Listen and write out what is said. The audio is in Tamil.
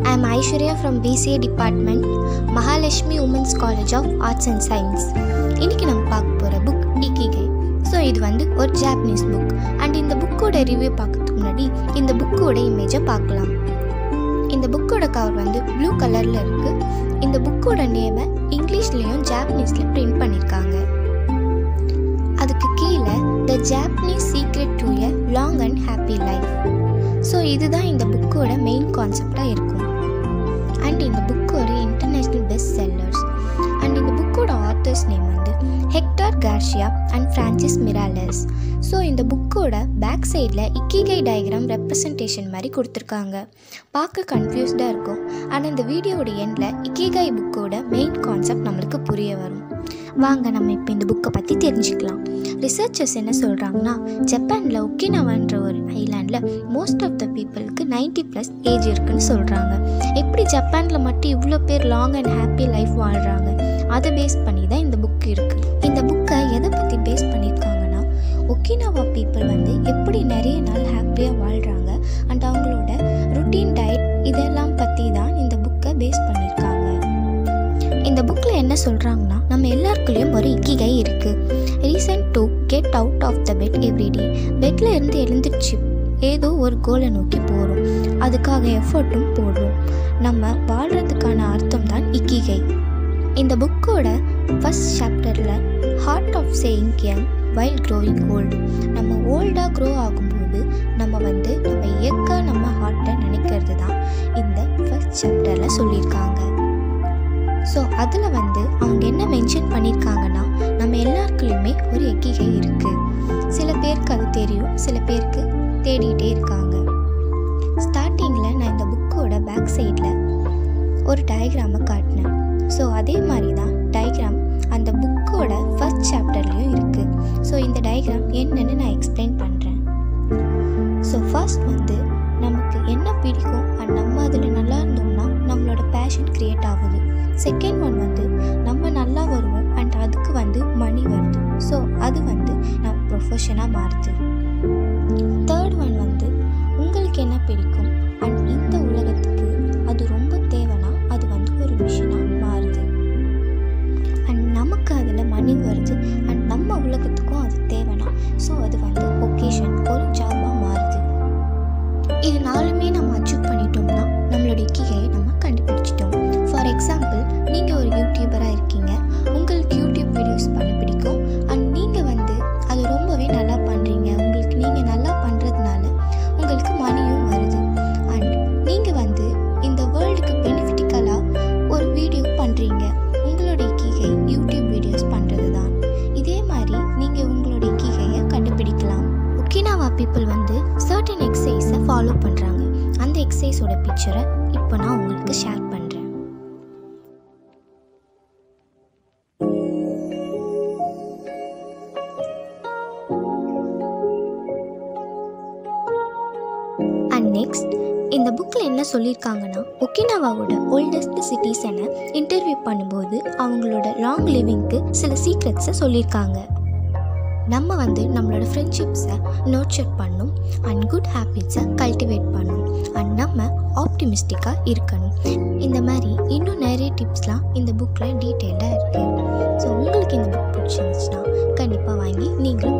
I am Aishwarya from BCA Department, Mahalashmi Women's College of Arts and Science. இன்னைக்கு நம்ம பார்க்க போகிற புக் இக்கிகை ஸோ இது வந்து ஒரு ஜாப்பனீஸ் புக் அண்ட் இந்த புக்கோட ரிவ்யூ பார்க்கறதுக்கு முன்னாடி இந்த புக்கோட இமேஜை பார்க்கலாம் இந்த புக்கோட கவர் வந்து ப்ளூ கலரில் இருக்குது இந்த புக்கோட நேமை இங்கிலீஷ்லேயும் ஜாப்பனீஸ்லேயும் பிரிண்ட் பண்ணியிருக்காங்க அதுக்கு கீழே the Japanese secret to a long and happy life so இதுதான் இந்த புக்கோட மெயின் கான்செப்டாக இருக்கும் அண்ட் இந்த புக் ஒரு இன்டர்நேஷ்னல் பெஸ்ட் செல்லர்ஸ் அண்ட் இந்த புக்கோட ஆத்தர்ஸ் நேம் வந்து Hector Garcia and Francesc Miralles so இந்த புக்கோட பேக் சைடில் இக்கிகை டயக்ராம் ரெப்ரசன்டேஷன் மாதிரி கொடுத்துருக்காங்க பார்க்க கன்ஃபியூஸ்டாக இருக்கும் ஆனால் இந்த வீடியோட எண்டில் இக்கிகை புக்கோட மெயின் கான்செப்ட் நம்மளுக்கு புரிய வரும் வாங்க நம்ம இப்போ இந்த புக்கை பற்றி தெரிஞ்சுக்கலாம் ரிசர்ச்சர்ஸ் என்ன சொல்கிறாங்கன்னா ஜப்பானில் ஒக்கினவான்ற ஒரு ஐலாண்டில் மோஸ்ட் ஆஃப் த பீப்புளுக்கு 90 ப்ளஸ் ஏஜ் இருக்குன்னு சொல்கிறாங்க எப்படி ஜப்பானில் மட்டும் இவ்வளோ பேர் லாங் அண்ட் ஹாப்பி லைஃப் வாழ்கிறாங்க அதை பேஸ் பண்ணி தான் இந்த புக் இருக்குது இந்த புக்கை எதை பற்றி பேஸ் பண்ணியிருக்காங்கன்னா ஒக்கினவா பீப்புள் வந்து எப்படி நிறைய நாள் ஹாப்பியாக வாழ்கிறாங்க அண்ட் அவங்களோட ருட்டீன் டயட் இதெல்லாம் பற்றி தான் இந்த புக்கை பேஸ் பண்ணியிருக்காங்க இந்த புக்கில் என்ன சொல்கிறாங்கன்னா நம்ம எல்லாருக்குள்ளேயும் ஒரு இக்கிகை இருக்குது reason to get out of the bed everyday பெட்டில் இருந்து எழுந்திரிச்சு ஏதோ ஒரு கோலை நோக்கி போகிறோம் அதுக்காக எஃபர்ட்டும் போடுறோம் நம்ம வாழ்கிறதுக்கான அர்த்தம் தான் இக்கிகை இந்த புக்கோட ஃபஸ்ட் சாப்டரில் art of staying young while growing old நம்ம ஓல்டாக க்ரோ ஆகும்போது நம்ம வந்து நம்ம இயக்க நம்ம ஹார்ட்டை நினைக்கிறது தான் இந்த ஃபஸ்ட் சாப்டரில் சொல்லியிருக்காங்க ஸோ அதில் வந்து அவங்க என்ன மென்ஷன் பண்ணியிருக்காங்கன்னா நம்ம எல்லாருக்குள்ளேயுமே ஒரு எக்கிகை இருக்குது சில பேருக்கு அது தெரியும் சில பேருக்கு தேடிட்டே இருக்காங்க ஸ்டார்டிங்கில் நான் இந்த புக்கோட பேக் சைடில் ஒரு டயக்ராமை காட்டினேன் ஸோ அதே மாதிரி தான் டயக்ராம் அந்த புக்கோட ஃபர்ஸ்ட் சாப்டர்லேயும் இருக்குது ஸோ இந்த டயக்ராம் என்னன்னு நான் எக்ஸ்பிளைன் பண்ணுறேன் ஸோ ஃபர்ஸ்ட் வந்து நமக்கு என்ன பிடிக்கும் அண்ட் நம்ம அதில் நல்லா இருந்தோம்னா நம்மளோட பேஷன் க்ரியேட் ஆகுது செகண்ட் ஒன் வந்து நம்ம நல்லா வருவோம் அண்ட் அதுக்கு வந்து மணி வருது ஸோ அது வந்து நம்ம ப்ரொஃபஷனாக மாறுது தேர்ட் ஒன் வந்து உங்களுக்கு என்ன பிடிக்கும் அண்ட் இந்த உலகத்துக்கு அது ரொம்ப தேவைன்னா அது வந்து ஒரு மிஷினாக மாறுது அண்ட் நமக்கு அதில் மணி வருது அண்ட் நம்ம உலகத்துக்கும் அது தேவைன்னா ஸோ அது வந்து ஒகேஷன் ஒரு ஜாபாக மாறுது இது நாலுமே நம்ம அச்சீவ் பண்ணிட்டோம்னா நம்மளுடைய கீகையை நம்ம கண்டுபிடிச்சிட்டோம் ஃபார் எக்ஸாம்பிள் நீங்கள் ஒரு யூடியூபராக இருக்கீங்க உங்களுக்கு யூடியூப் வீடியோஸ் பண்ண பிடிக்கும் அண்ட் நீங்கள் வந்து அது ரொம்பவே நல்லா பண்ணுறீங்க உங்களுக்கு நீங்கள் நல்லா பண்ணுறதுனால உங்களுக்கு மணியும் வருது அண்ட் நீங்கள் வந்து இந்த வேர்ல்டுக்கு பெனிஃபிட்டிக்கலாக ஒரு வீடியோ பண்ணுறீங்க உங்களுடைய கீகை யூடியூப் வீடியோஸ் பண்ணுறது தான் இதே மாதிரி நீங்கள் உங்களுடைய கீகையை கண்டுபிடிக்கலாம் ஒக்கினாவா பீப்புள் வந்து சர்டன் எக்ஸசைஸை ஃபாலோ பண்ணுறாங்க அந்த எக்ஸசைஸோட பிக்சரை இப்போ நான் உங்களுக்கு ஷேர் பண்ணுறேன் அண்ட் நெக்ஸ்ட் இந்த புக்கில் என்ன சொல்லியிருக்காங்கன்னா ஒக்கினாவாவோட ஓல்டஸ்ட் சிட்டிஸனை இன்டர்வியூ பண்ணும்போது அவங்களோட லாங் லிவிங்க்கு சில சீக்ரெட்ஸை சொல்லியிருக்காங்க நம்ம வந்து நம்மளோட ஃப்ரெண்ட்ஷிப்ஸை நர்ச்சர் பண்ணும் அண்ட் குட் ஹேபிட்ஸை கல்டிவேட் பண்ணும் அண்ட் நம்ம ஆப்டிமிஸ்டிக்காக இருக்கணும் இந்த மாதிரி இன்னும் நிறைய டிப்ஸ்லாம் இந்த புக்கில் டீட்டெயிலாக இருக்குது ஸோ உங்களுக்கு இந்த புக் பிடிச்சிருந்துச்சுன்னா கண்டிப்பாக வாங்கி நீங்களும்